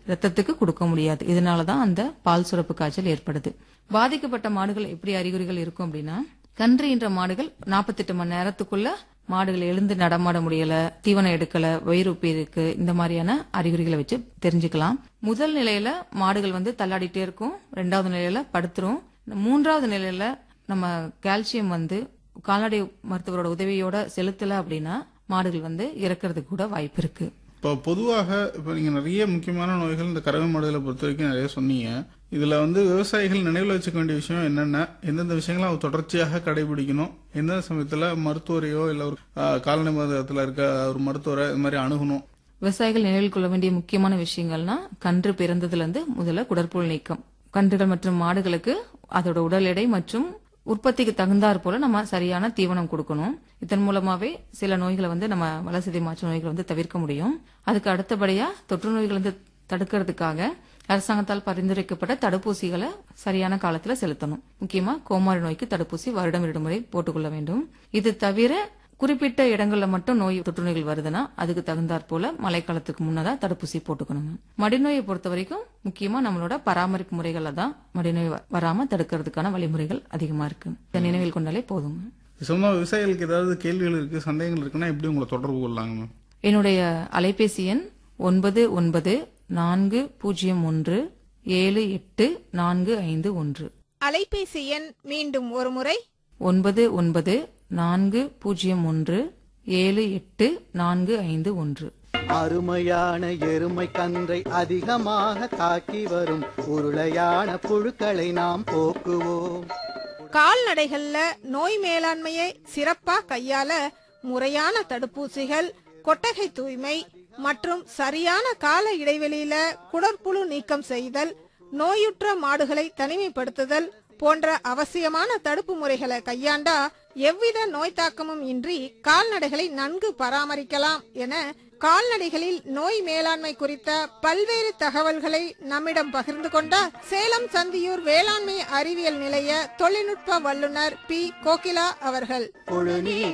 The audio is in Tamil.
ரத்தத்துக்கு கொடுக்க முடியாது இதனாலதான் அந்த பால் சுரப்பு காய்ச்சல் ஏற்படுது பாதிக்கப்பட்ட மாடுகள் எப்படி அறிகுறிகள் இருக்கும் அப்படின்னா கன்று என்ற மாடுகள் 48 மணி நேரத்துக்குள்ள மாடுகள் எழுந்து நடமாட முடியல தீவனம் எடுக்கல வயிறு உப்பி இருக்கு இந்த மாதிரியான அறிகுறிகளை வச்சு தெரிஞ்சுக்கலாம் முதல் நிலையில மாடுகள் வந்து தள்ளாடிட்டே இருக்கும் ரெண்டாவது நிலையில படுத்துரும் இந்த மூன்றாவது நிலையில நம்ம கால்சியம் வந்து கால்நடை மருத்துவரோட உதவியோட செலுத்தல அப்படின்னா மாடுகள் வந்து இறக்கறதுக்கு கூட வாய்ப்பு இருக்கு இப்போ பொதுவாக இப்போ நீங்க நிறைய முக்கியமான நோய்கள் இந்த கறவை மாடுகளை பொறுத்த வரைக்கும் நிறைய சொன்னீங்க இதுல வந்து விவசாயிகள் நினைவில் வச்சுக்க வேண்டிய விஷயம் என்னென்ன எந்தெந்த விஷயங்களை அவங்க தொடர்ச்சியாக கடைபிடிக்கணும் எந்தெந்த சமயத்துல மருத்துவரையோ இல்ல ஒரு ஆஹ், கால்நடை மருத்துவத்துல இருக்க ஒரு மருத்துவரை இது மாதிரி அணுகணும் விவசாயிகள் நினைவில் கொள்ள வேண்டிய முக்கியமான விஷயங்கள்னா கன்று பிறந்ததுல இருந்து முதல்ல குடற்புழு நீக்கம் கன்றுகள் மற்றும் மாடுகளுக்கு அதோட உடல் எடை மற்றும் உற்பத்திக்கு தகுந்தாற் போல நம்ம சரியான தீவனம் கொடுக்கணும் இதன் மூலமாவே சில நோய்களை வந்து நம்ம வளர்சிதை மாற்ற நோய்களை வந்து தவிர்க்க முடியும் அதுக்கு அடுத்தபடியா தொற்று நோய்கள் வந்து தடுக்கிறதுக்காக அரசாங்கத்தால் பரிந்துரைக்கப்பட்ட தடுப்பூசிகளை சரியான காலத்துல செலுத்தணும் முக்கியமா கோமாரி நோய்க்கு தடுப்பூசி வருடம் இரண்டு முறை போட்டுக்கொள்ள வேண்டும் இது தவிர குறிப்பிட்ட இடங்கள்ல மட்டும் நோய் தொற்று நோய்கள் வருதுன்னா அதுக்கு தகுந்தாற் போல மழைக்காலத்துக்கு முன்னதா தடுப்பூசி போட்டுக்கணுங்க மடிநோயை பொறுத்த வரைக்கும் முக்கியமா நம்மளோட பராமரிப்பு முறைகள்ல தான் மடிநோய் வ- வராம தடுக்கிறதுக்கான வழிமுறைகள் அதிகமா இருக்கு இதை நினைவில் கொண்டாலே போதுங்க சும்மா விவசாயிகளுக்கு ஏதாவது கேள்விகள் இருக்கு சந்தேகங்கள் இருக்குன்னா எப்படி உங்களை தொடர்பு கொள்ளலாங்க மேம் என்னுடைய அலைபேசி எண் ஒன்பது ஒன்பது நான்கு பூஜ்ஜியம் ஒன்று ஏழு எட்டு நான்கு ஐந்து ஒன்று அலைபேசி எண் மீண்டும் ஒருமுறை ஒன்பது ஒன்பது நான்கு பூஜ்ஜியம் ஒன்று ஏழு எட்டு நான்கு ஐந்து ஒன்று அருமையான எருமை கன்றை அதிகமாக தாக்கி வரும் உருளையான புழுக்களை நாம் போக்குவோம் கால்நடைகள்ல நோய் மேலாண்மையை சிறப்பா கையாள முறையான தடுப்பூசிகள் கொட்டகை தூய்மை மற்றும் சரியான கால இடைவெளியில குடற்புழு நீக்கம் செய்தல் நோயுற்ற மாடுகளை தனிமைப்படுத்துதல் போன்ற அவசியமான தடுப்பு முறைகளை கையாண்டா எவ்வித நோய் தாக்கமும் இன்றி கால்நடைகளை நன்கு பராமரிக்கலாம் என கால்நடைகளில் நோய் மேலாண்மை குறித்த பல்வேறு தகவல்களை நம்மிடம் பகிர்ந்து கொண்டார் சேலம் சந்தியூர் வேளாண்மை அறிவியல் நிலைய தொழில்நுட்ப வல்லுநர் பி கோகிலா அவர்கள் புழுநீ